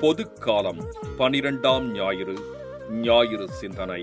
பொதுக்காலம் பனிரெண்டாம் ஞாயிறு ஞாயிறு சிந்தனை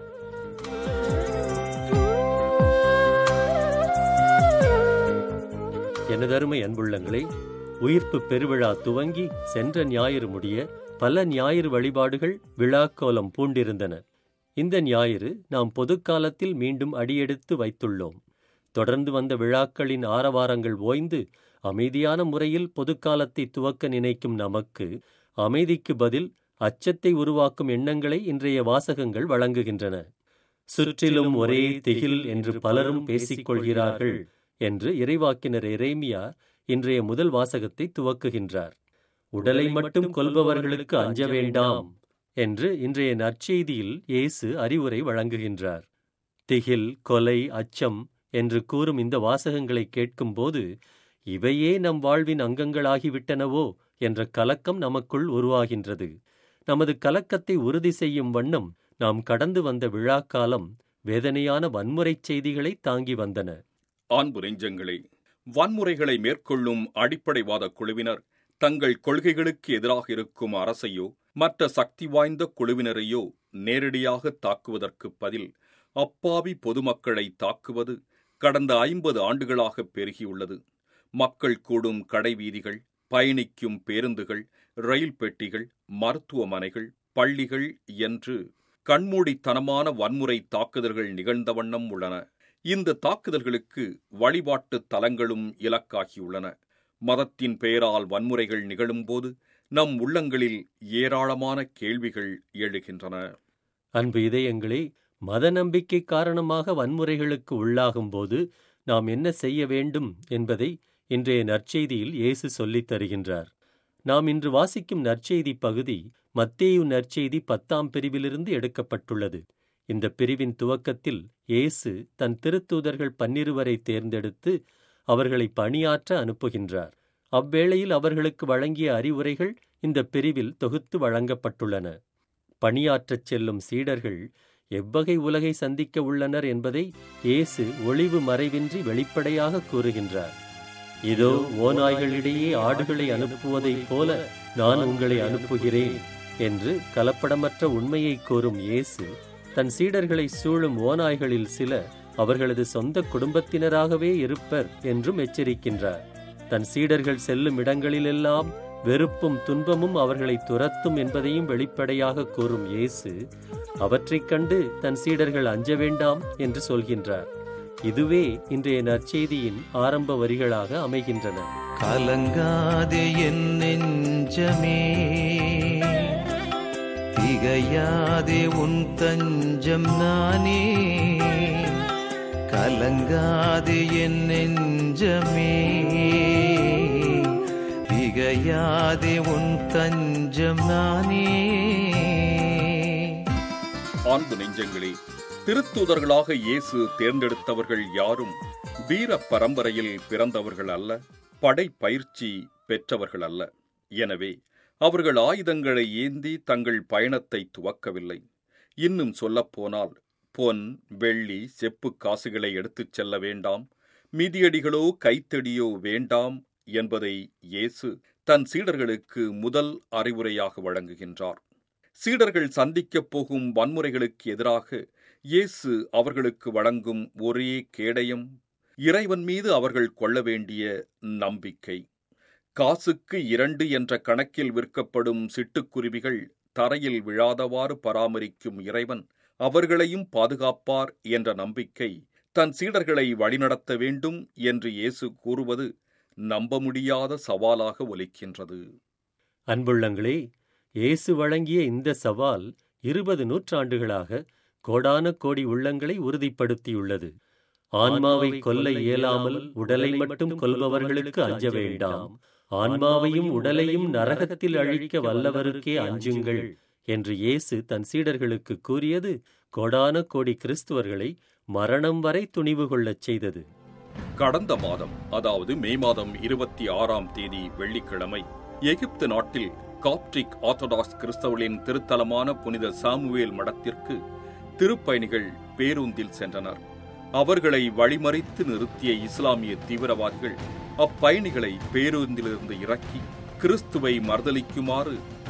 எனதருமை அன்புள்ளங்களே உயிர்ப்பு பெருவிழா துவங்கி சென்ற ஞாயிறு முடிய பல ஞாயிறு வழிபாடுகள் விழாக்கோலம் பூண்டிருந்தன இந்த ஞாயிறு நாம் பொதுக்காலத்தில் மீண்டும் அடியெடுத்து வைத்துள்ளோம் தொடர்ந்து வந்த விழாக்களின் ஆரவாரங்கள் ஓய்ந்து அமைதியான முறையில் பொதுக்காலத்தை துவக்க நினைக்கும் நமக்கு அமைதிக்கு பதில் அச்சத்தை உருவாக்கும் எண்ணங்களை இன்றைய வாசகங்கள் வழங்குகின்றன சுற்றிலும் ஒரே திகில் என்று பலரும் பேசிக் கொள்கிறார்கள் என்று இறைவாக்கினர் எரேமியா இன்றைய முதல் வாசகத்தை துவக்குகின்றார் உடலை மட்டும் கொல்பவர்களுக்கு அஞ்ச வேண்டாம் என்று இன்றைய நற்செய்தியில் இயேசு அறிவுரை வழங்குகின்றார் திகில் கொலை அச்சம் என்று கூறும் இந்த வாசகங்களை கேட்கும்போது இவையே நம் வாழ்வின் அங்கங்களாகிவிட்டனவோ என்ற கலக்கம் நமக்குள் உருவாகின்றது நமது கலக்கத்தை உறுதி செய்யும் வண்ணம் நாம் கடந்து வந்த விழாக்காலம் வேதனையான வன்முறைச் செய்திகளை தாங்கி வந்தன அன்பு நெஞ்சங்களே வன்முறைகளை மேற்கொள்ளும் அடிப்படைவாத குழுவினர் தங்கள் கொள்கைகளுக்கு எதிராக இருக்கும் அரசையோ மற்ற சக்தி வாய்ந்த குழுவினரையோ நேரடியாக தாக்குவதற்கு பதில் அப்பாவி பொதுமக்களை தாக்குவது கடந்த ஐம்பது ஆண்டுகளாக பெருகியுள்ளது மக்கள் கூடும் கடைவீதிகள் பயணிக்கும் பேருந்துகள் ரயில் பெட்டிகள் மருத்துவமனைகள் பள்ளிகள் என்று கண்மூடித்தனமான வன்முறை தாக்குதல்கள் நிகழ்ந்த வண்ணம் உள்ளன இந்த தாக்குதல்களுக்கு வழிபாட்டு தலங்களும் இலக்காகியுள்ளன மதத்தின் பெயரால் வன்முறைகள் நிகழும்போது நம் உள்ளங்களில் ஏராளமான கேள்விகள் எழுகின்றன அன்பு இதயங்களே மத நம்பிக்கை காரணமாக வன்முறைகளுக்கு உள்ளாகும்போது நாம் என்ன செய்ய வேண்டும் என்பதை இன்றைய நற்செய்தியில் இயேசு சொல்லித் தருகின்றார் நாம் இன்று வாசிக்கும் நற்செய்தி பகுதி மத்தேயு நற்செய்தி பத்தாம் பிரிவிலிருந்து எடுக்கப்பட்டுள்ளது இந்த பிரிவின் துவக்கத்தில் இயேசு தன் திருத்தூதர்கள் பன்னிருவரை தேர்ந்தெடுத்து அவர்களை பணியாற்ற அனுப்புகின்றார் அவ்வேளையில் அவர்களுக்கு வழங்கிய அறிவுரைகள் இந்த பிரிவில் தொகுத்து வழங்கப்பட்டுள்ளன பணியாற்றச் செல்லும் சீடர்கள் எவ்வகை உலகை சந்திக்க உள்ளனர் என்பதை இயேசு ஒளிவு மறைவின்றி வெளிப்படையாக கூறுகின்றார் இதோ ஓநாய்களிடையே ஆடுகளை அனுப்புவதைப் போல நான் உங்களை அனுப்புகிறேன் என்று கலப்படமற்ற உண்மையை கூறும் இயேசு தன் சீடர்களை சூழும் ஓநாய்களில் சில அவர்களது சொந்த குடும்பத்தினராகவே இருப்பர் என்றும் எச்சரிக்கின்றார் தன் சீடர்கள் செல்லும் இடங்களிலெல்லாம் வெறுப்பும் துன்பமும் அவர்களை துரத்தும் என்பதையும் வெளிப்படையாக கூறும் இயேசு அவற்றைக் கண்டு தன் சீடர்கள் அஞ்ச வேண்டாம் என்று சொல்கின்றார் இதுவே இன்றைய நற்செய்தியின் ஆரம்ப வரிகளாக அமைகின்றன கலங்காதே என் நெஞ்சமே திகையாதே உன் தஞ்சம் நானே கலங்காதே என் நெஞ்சமே திகையாதே உன் தஞ்சம் நானே அன்பு நெஞ்சங்களே திருத்தூதர்களாக இயேசு தேர்ந்தெடுத்தவர்கள் யாரும் வீர பரம்பரையில் பிறந்தவர்கள் அல்ல படை பயிற்சி பெற்றவர்கள் அல்ல எனவே அவர்கள் ஆயுதங்களை ஏந்தி தங்கள் பயணத்தை துவக்கவில்லை இன்னும் சொல்லப்போனால் பொன் வெள்ளி செப்பு காசுகளை எடுத்துச் செல்ல வேண்டாம் மிதியடிகளோ கைத்தடியோ வேண்டாம் என்பதை இயேசு தன் சீடர்களுக்கு முதல் அறிவுரையாக வழங்குகின்றார் சீடர்கள் சந்திக்கப் போகும் வன்முறைகளுக்கு எதிராக இயேசு அவர்களுக்கு வழங்கும் ஒரே கேடயம் இறைவன் மீது அவர்கள் கொள்ள வேண்டிய நம்பிக்கை காசுக்கு இரண்டு என்ற கணக்கில் விற்கப்படும் சிட்டுக்குருவிகள் தரையில் விழாதவாறு பராமரிக்கும் இறைவன் அவர்களையும் பாதுகாப்பார் என்ற நம்பிக்கை தன் சீடர்களை வழிநடத்த வேண்டும் என்று இயேசு கூறுவது நம்ப முடியாத சவாலாக ஒலிக்கின்றது அன்புள்ளங்களே இயேசு வழங்கிய இந்த சவால் இருபது நூற்றாண்டுகளாக கோடான கோடி உள்ளங்களை உறுதிப்படுத்தியுள்ளது ஆன்மாவை கொல்ல இயலாமல் உடலை மட்டும் கொல்பவர்களுக்கு அஞ்ச வேண்டாம் ஆன்மாவையும் உடலையும் நரகத்தில் அழிக்க வல்லவருக்கே அஞ்சுங்கள் என்று இயேசு தன் சீடர்களுக்கு கூறியது கோடான கோடி கிறிஸ்துவர்களை மரணம் வரை துணிவு கொள்ளச் செய்தது கடந்த மாதம் அதாவது மே மாதம் இருபத்தி ஆறாம் தேதி வெள்ளிக்கிழமை எகிப்து நாட்டில் காப்டிக் ஆர்த்தடாக்ஸ் கிறிஸ்தவர்களின் திருத்தலமான புனித சாமுவேல் மடத்திற்கு திருப்பயணிகள் பேருந்தில் சென்றனர் அவர்களை வழிமறித்து நிறுத்திய இஸ்லாமிய தீவிரவாதிகள் அப்பயணிகளை பேருந்திலிருந்து இறக்கி கிறிஸ்துவை மறுதலிக்குமாறு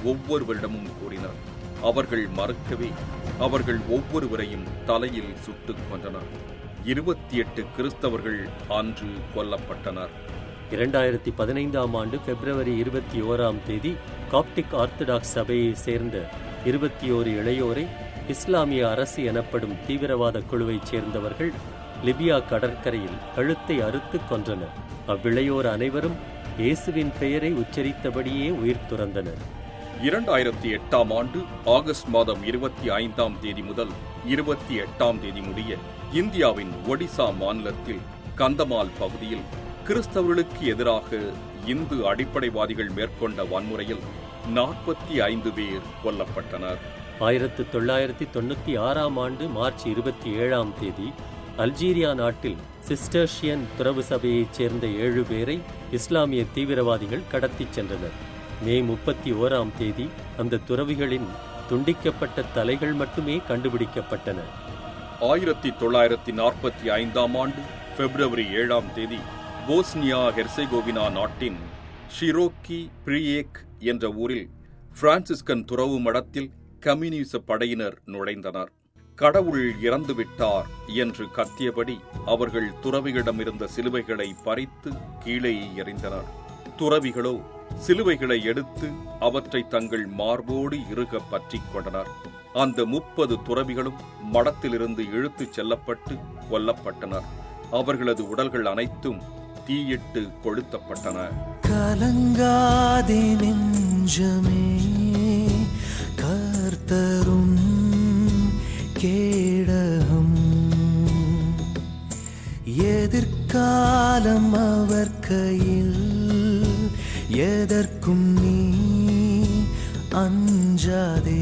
ஒவ்வொருவரிடமும் கூறினர் அவர்கள் மறுக்கவே அவர்கள் ஒவ்வொருவரையும் தலையில் சுட்டுக் கொன்றனர் இருபத்தி எட்டு கிறிஸ்தவர்கள் அன்று கொல்லப்பட்டனர் இரண்டாயிரத்தி பதினைந்தாம் ஆண்டு பிப்ரவரி இருபத்தி ஓராம் தேதி காப்டிக் ஆர்த்தடாக்ஸ் சபையை சேர்ந்த இருபத்தி ஓரு இளையோரை இஸ்லாமிய அரசு எனப்படும் தீவிரவாத குழுவைச் சேர்ந்தவர்கள் லிபியா கடற்கரையில் கழுத்தை அறுத்து கொன்றனர் அவ்விளையோர் அனைவரும் இயேசுவின் பெயரை உச்சரித்தபடியே உயிர் துறந்தனர் இரண்டாயிரத்தி எட்டாம் ஆண்டு ஆகஸ்ட் மாதம் இருபத்தி ஐந்தாம் தேதி முதல் இருபத்தி எட்டாம் தேதி முடிய இந்தியாவின் ஒடிசா மாநிலத்தில் கந்தமால் பகுதியில் கிறிஸ்தவர்களுக்கு எதிராக இந்து அடிப்படைவாதிகள் மேற்கொண்ட வன்முறையில் நாற்பத்தி ஐந்து பேர் கொல்லப்பட்டனர் ஆயிரத்து தொள்ளாயிரத்தி தொண்ணூத்தி ஆறாம் ஆண்டு மார்ச் இருபத்தி ஏழாம் தேதி அல்ஜீரியா நாட்டில் சிஸ்டர்ஷியன் துறவு சபையைச் சேர்ந்த ஏழு பேரை இஸ்லாமிய தீவிரவாதிகள் கடத்திச் சென்றனர் மே முப்பத்தி ஓராம் தேதி அந்த துறவிகளின் துண்டிக்கப்பட்ட தலைகள் மட்டுமே கண்டுபிடிக்கப்பட்டன ஆயிரத்தி தொள்ளாயிரத்தி நாற்பத்தி ஐந்தாம் ஆண்டு பிப்ரவரி ஏழாம் தேதி போஸ்னியா ஹெர்செகோவினா நாட்டின் ஷிரோக்கி பிரியேக் என்ற ஊரில் பிரான்சிஸ்கன் துறவு மடத்தில் கம்யூனிச படையினர் நுழைந்தனர் கடவுள் இறந்துவிட்டார் என்று கத்தியபடி அவர்கள் துறவிகளிடமிருந்த சிலுவைகளை பறித்து கீழே எறிந்தனர் துறவிகளோ சிலுவைகளை எடுத்து அவற்றை தங்கள் மார்போடு இறுக பற்றிக் கொண்டனர் அந்த முப்பது துறவிகளும் மடத்திலிருந்து இழுத்துச் செல்லப்பட்டு கொல்லப்பட்டனர் அவர்களது உடல்கள் அனைத்தும் தீயிட்டு கொளுத்தப்பட்டன கலங்காதே நெஞ்சமே கர்த்தரும் கேடகம் எதிர்காலம் அவர் கையில் எதற்கும் நீ அஞ்சாதே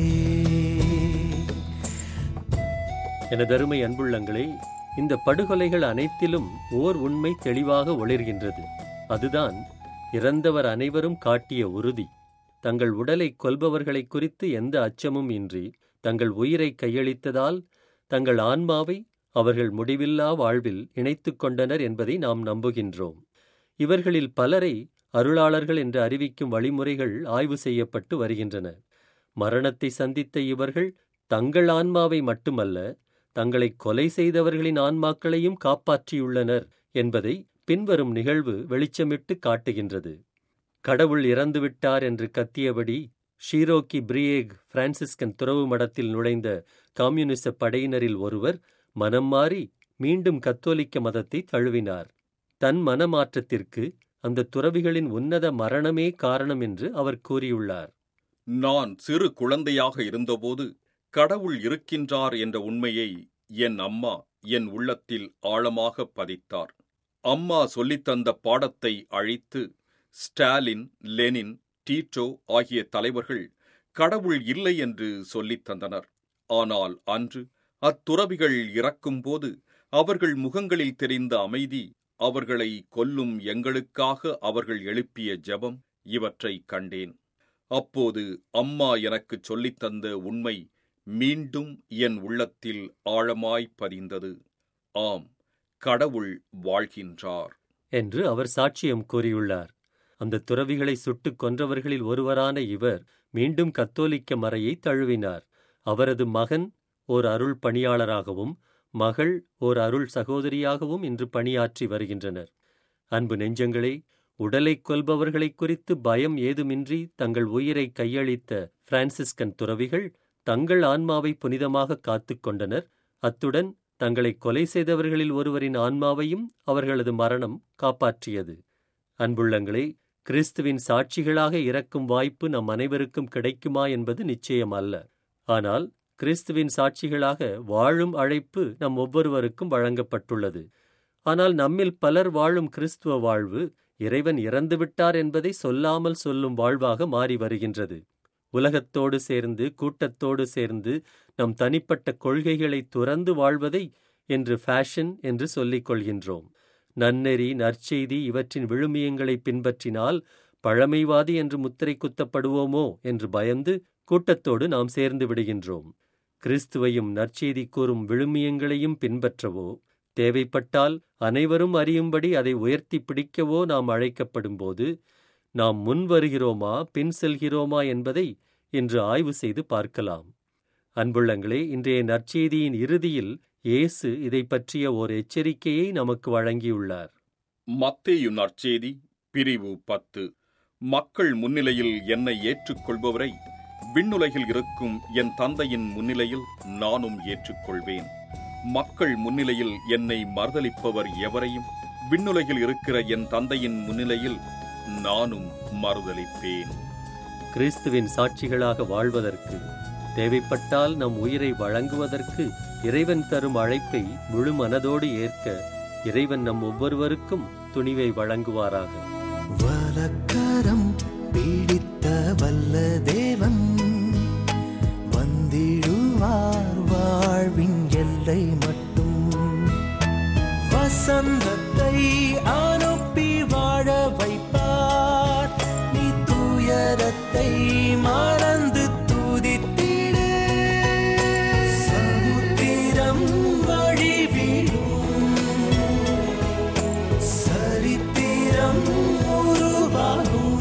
எனதருமை அன்புள்ளங்களே இந்த படுகொலைகள் அனைத்திலும் ஓர் உண்மை தெளிவாக ஒளிர்கின்றது அதுதான் இறந்தவர் அனைவரும் காட்டிய உறுதி தங்கள் உடலை கொல்பவர்களை குறித்து எந்த அச்சமும் இன்றி தங்கள் உயிரை கையளித்ததால் தங்கள் ஆன்மாவை அவர்கள் முடிவில்லா வாழ்வில் இணைத்துக் கொண்டனர் என்பதை நாம் நம்புகின்றோம் இவர்களில் பலரை அருளாளர்கள் என்று அறிவிக்கும் வழிமுறைகள் ஆய்வு செய்யப்பட்டு வருகின்றன மரணத்தை சந்தித்த இவர்கள் தங்கள் ஆன்மாவை மட்டுமல்ல தங்களை கொலை செய்தவர்களின் ஆன்மாக்களையும் காப்பாற்றியுள்ளனர் என்பதை பின்வரும் நிகழ்வு வெளிச்சமிட்டு காட்டுகின்றது கடவுள் இறந்துவிட்டார் என்று கத்தியபடி ஷீரோக்கி பிரியேக் பிரான்சிஸ்கன் துறவு மடத்தில் நுழைந்த கம்யூனிச படையினரில் ஒருவர் மனம் மாறி மீண்டும் கத்தோலிக்க மதத்தை தழுவினார் தன் மனமாற்றத்திற்கு அந்த துறவிகளின் உன்னத மரணமே காரணம் என்று அவர் கூறியுள்ளார் நான் சிறு குழந்தையாக இருந்தபோது கடவுள் இருக்கின்றார் என்ற உண்மையை என் அம்மா என் உள்ளத்தில் ஆழமாக பதித்தார் அம்மா சொல்லித்தந்த பாடத்தை அழித்து ஸ்டாலின் லெனின் டீட்டோ ஆகிய தலைவர்கள் கடவுள் இல்லை என்று சொல்லித் தந்தனர் ஆனால் அன்று அத்துறவிகள் இறக்கும்போது அவர்கள் முகங்களில் தெரிந்த அமைதி அவர்களை கொல்லும் எங்களுக்காக அவர்கள் எழுப்பிய ஜெபம் இவற்றை கண்டேன் அப்போது அம்மா எனக்குச் சொல்லித் தந்த உண்மை மீண்டும் என் உள்ளத்தில் ஆழமாய் பதிந்தது ஆம் கடவுள் வாழ்கின்றார் என்று அவர் சாட்சியம் கூறியுள்ளார் அந்த துறவிகளை சுட்டுக் கொன்றவர்களில் ஒருவரான இவர் மீண்டும் கத்தோலிக்க மறையை தழுவினார் அவரது மகன் ஓர் அருள் பணியாளராகவும் மகள் ஓர் அருள் சகோதரியாகவும் இன்று பணியாற்றி வருகின்றனர் அன்பு நெஞ்சங்களே உடலைக் கொல்பவர்களைக் குறித்து பயம் ஏதுமின்றி தங்கள் உயிரை கையளித்த பிரான்சிஸ்கன் துறவிகள் தங்கள் ஆன்மாவை புனிதமாக காத்துக் கொண்டனர் அத்துடன் தங்களை கொலை செய்தவர்களில் ஒருவரின் ஆன்மாவையும் அவர்களது மரணம் காப்பாற்றியது அன்புள்ளங்களே கிறிஸ்துவின் சாட்சிகளாக இறக்கும் வாய்ப்பு நம் அனைவருக்கும் கிடைக்குமா என்பது நிச்சயம் அல்ல ஆனால் கிறிஸ்துவின் சாட்சிகளாக வாழும் அழைப்பு நம் ஒவ்வொருவருக்கும் வழங்கப்பட்டுள்ளது ஆனால் நம்மில் பலர் வாழும் கிறிஸ்துவ வாழ்வு இறைவன் இறந்துவிட்டார் என்பதை சொல்லாமல் சொல்லும் வாழ்வாக மாறி வருகின்றது உலகத்தோடு சேர்ந்து கூட்டத்தோடு சேர்ந்து நம் தனிப்பட்ட கொள்கைகளை துறந்து வாழ்வதை என்று ஃபேஷன் என்று சொல்லிக் கொள்கின்றோம் நன்னெறி நற்செய்தி இவற்றின் விழுமியங்களை பின்பற்றினால் பழமைவாதி என்று முத்திரை குத்தப்படுவோமோ என்று பயந்து கூட்டத்தோடு நாம் சேர்ந்து விடுகின்றோம் கிறிஸ்துவையும் நற்செய்தி கூறும் விழுமியங்களையும் பின்பற்றவோ தேவைப்பட்டால் அனைவரும் அறியும்படி அதை உயர்த்தி பிடிக்கவோ நாம் அழைக்கப்படும்போது நாம் முன் வருகிறோமா பின் செல்கிறோமா என்பதை என்று ஆய்வு செய்து பார்க்கலாம் அன்புள்ளங்களே இன்றைய நற்செய்தியின் இறுதியில் இயேசு இதை பற்றிய ஓர் எச்சரிக்கையை நமக்கு வழங்கியுள்ளார் மத்தேயு நற்செய்தி பிரிவு பத்து மக்கள் முன்னிலையில் என்னை ஏற்றுக்கொள்பவரை விண்ணுலகில் இருக்கும் என் தந்தையின் முன்னிலையில் நானும் ஏற்றுக்கொள்வேன் மக்கள் முன்னிலையில் என்னை மறுதலிப்பவர் எவரையும் விண்ணுலகில் இருக்கிற என் தந்தையின் முன்னிலையில் நானும் மறுதலிப்பேன் கிறிஸ்துவின் சாட்சிகளாக வாழ்வதற்கு தேவைப்பட்டால் நம் உயிரை வழங்குவதற்கு இறைவன் தரும் அழைப்பை முழு மனதோடு ஏற்க இறைவன் நம் ஒவ்வொருவருக்கும் துணிவை வழங்குவாராக வலக்கரம் பிடித்த வல்ல தேவன் வந்திடுவார் வாழ்வின் எல்லை மட்டும் வசந்தத்தை அனுப்பி வாழ வைப்பார் நீ துயரத்தை மறந்து துதித்திடு சமுத்திரம் வழிவிடும் சரித்திரம் உருவாகும்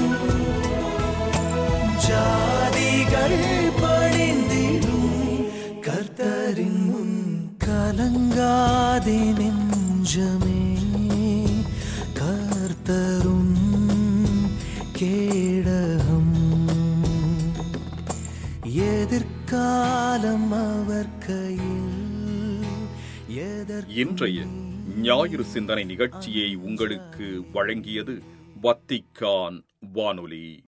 ஜாதிகள் பணிந்திடும் கர்த்தரின் முன் கலங்காதே நெஞ்சமே கர்த்தரும் கேடகம் எதிர்காலம் அவர் கையில் எதற்கு இன்றைய ஞாயிறு சிந்தனை நிகழ்ச்சியை உங்களுக்கு வழங்கியது வத்திக்கான் வானொலி